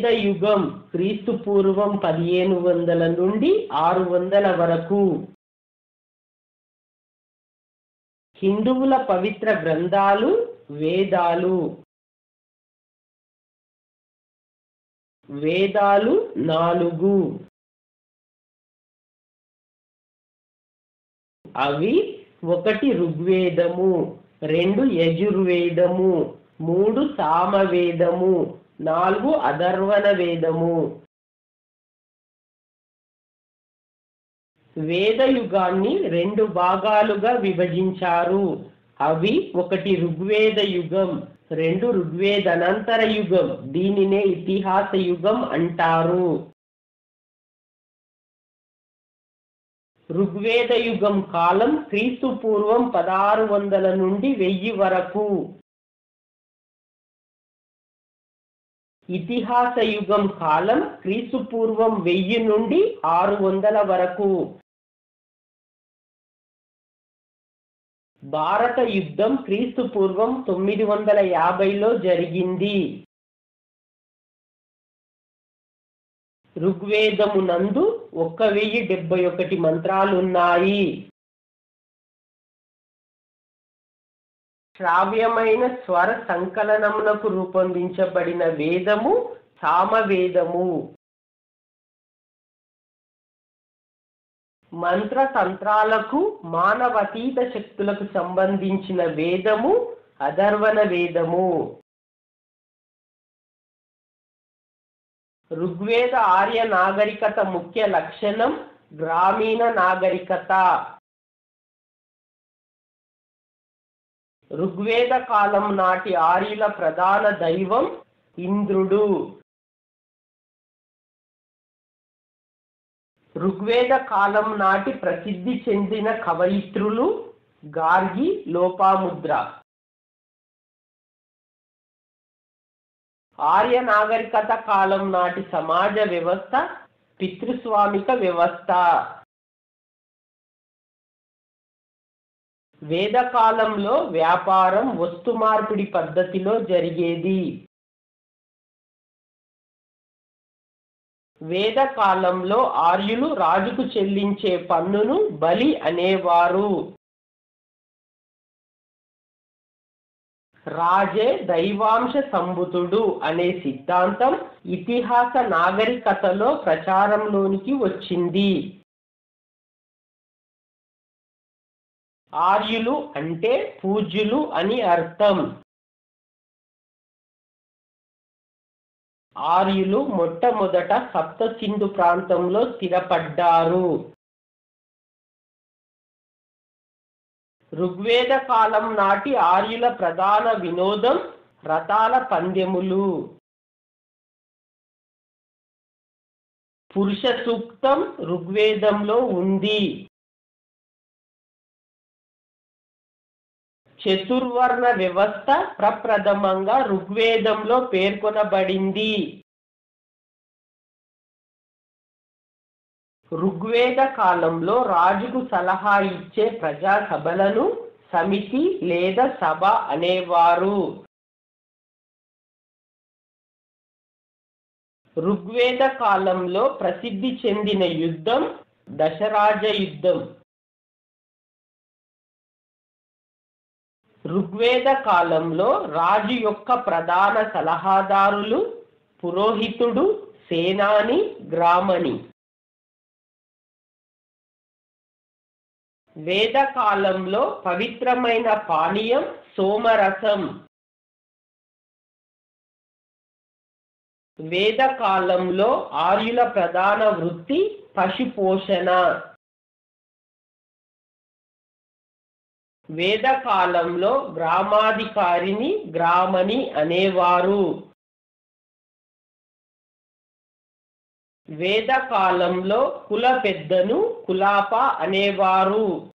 ఋగ్వేద యుగం క్రీస్తు పూర్వం పదిహేను వందల నుండి ఆరు వందల వరకు హిందువుల పవిత్ర గ్రంథాలు వేదాలు వేదాలు నాలుగు అవి ఒకటి ఋగ్వేదము రెండు యజుర్వేదము మూడు సామవేదము నాలుగు అధర్వణ వేదము వేద యుగాన్ని రెండు భాగాలుగా విభజించారు అవి ఒకటి ఋగ్వేద యుగం రెండు ఋగ్వేదనంతర యుగం దీనినే ఇతిహాస యుగం అంటారు ఋగ్వేద యుగం కాలం క్రీస్తు పూర్వం పదహారు వందల నుండి వెయ్యి వరకు ఇతిహాస యుగం కాలం క్రీస్తు పూర్వం వెయ్యి నుండి ఆరు వందల వరకు భారత యుద్ధం క్రీస్తు పూర్వం తొమ్మిది వందల యాభైలో జరిగింది ఋగ్వేదమునందు ఒక్క వెయ్యి డెబ్బై ఒకటి మంత్రాలున్నాయి శ్రావ్యమైన స్వర సంకలనమునకు రూపొందించబడిన వేదము సామవేదము మంత్ర తంత్రాలకు మానవతీత శక్తులకు సంబంధించిన వేదము అధర్వణ వేదము ఋగ్వేద ఆర్య నాగరికత ముఖ్య లక్షణం గ్రామీణ నాగరికత ఋగ్వేద కాలం నాటి ఆర్యుల ప్రధాన దైవం ఇంద్రుడు ఋగ్వేద కాలం నాటి ప్రసిద్ధి చెందిన కవయిత్రులు గార్గి లోపాముద్ర ఆర్య నాగరికత కాలం నాటి సమాజ వ్యవస్థ పితృస్వామిక వ్యవస్థ వేదకాలంలో వ్యాపారం వస్తు మార్పిడి పద్ధతిలో జరిగేది వేదకాలంలో ఆర్యులు రాజుకు చెల్లించే పన్నును బలి అనేవారు రాజే దైవాంశ సంబుతుడు అనే సిద్ధాంతం ఇతిహాస నాగరికతలో ప్రచారంలోనికి వచ్చింది ఆర్యులు అంటే పూజ్యులు అని అర్థం ఆర్యులు మొట్టమొదట సప్త సింధు ప్రాంతంలో స్థిరపడ్డారు ఋగ్వేద కాలం నాటి ఆర్యుల ప్రధాన వినోదం రథాల పందెములు పురుష సూక్తం ఋగ్వేదంలో ఉంది చతుర్వర్ణ వ్యవస్థ ప్రప్రథమంగా ఋగ్వేదంలో పేర్కొనబడింది ఋగ్వేద కాలంలో రాజుకు సలహా ఇచ్చే ప్రజా సభలను సమితి లేదా సభ అనేవారు ఋగ్వేద కాలంలో ప్రసిద్ధి చెందిన యుద్ధం దశరాజ యుద్ధం ఋగ్వేద కాలంలో రాజు యొక్క ప్రధాన సలహాదారులు పురోహితుడు సేనాని గ్రామణి వేద కాలంలో పవిత్రమైన పానీయం సోమరసం వేద కాలంలో ఆర్యుల ప్రధాన వృత్తి పశుపోషణ వేద కాలంలో గ్రామాధికారిని గ్రామని అనేవారు వేద కాలంలో కుల పెద్దను కులాప అనేవారు